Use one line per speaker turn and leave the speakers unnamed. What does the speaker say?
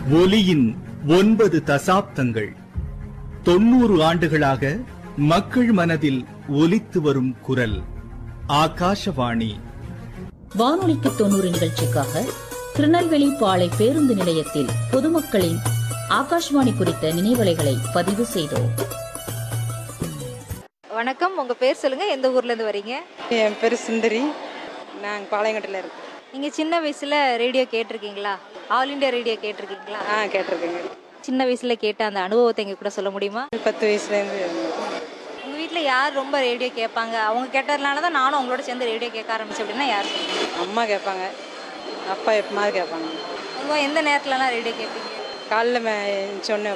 ஒலியின் ஒன்பது தசாப்தங்கள் தொண்ணூறு ஆண்டுகளாக மக்கள் மனதில் ஒலித்து வரும் குரல் ஆகாஷவாணி
வானொலிக்கு தொண்ணூறு நிகழ்ச்சிக்காக திருநெல்வேலி பாளை பேருந்து நிலையத்தில் பொதுமக்களின் ஆகாஷ்வாணி குறித்த நினைவலைகளை பதிவு செய்தோம்
வணக்கம் உங்க பேர் சொல்லுங்க எந்த ஊர்ல இருந்து வரீங்க
என் பேர் சுந்தரி நாங்கள் பாளையங்கோட்டையில் இருக்கோம்
நீங்க சின்ன வயசுல ரேடியோ கேட்டிருக்கீங்களா ஆல் இந்தியா ரேடியோ கேட்டிருக்கீங்களா
ஆ கேட்டிருக்கேங்க
சின்ன வயசுல கேட்ட அந்த அனுபவத்தை எங்க கூட சொல்ல முடியுமா
பத்து வயசுலேருந்து
உங்க வீட்ல யார் ரொம்ப ரேடியோ கேட்பாங்க அவங்க கேட்டதுனால தான் நானும் உங்களோட சேர்ந்து ரேடியோ கேட்க ஆரம்பிச்சேன் அப்படின்னா யார் சொல்லுங்க
அம்மா கேட்பாங்க அப்பா எப்பமாவது கேட்பாங்க
உங்க எந்த நேரத்துலலாம் ரேடியோ கேட்பீங்க
காலைல மே சொன்ன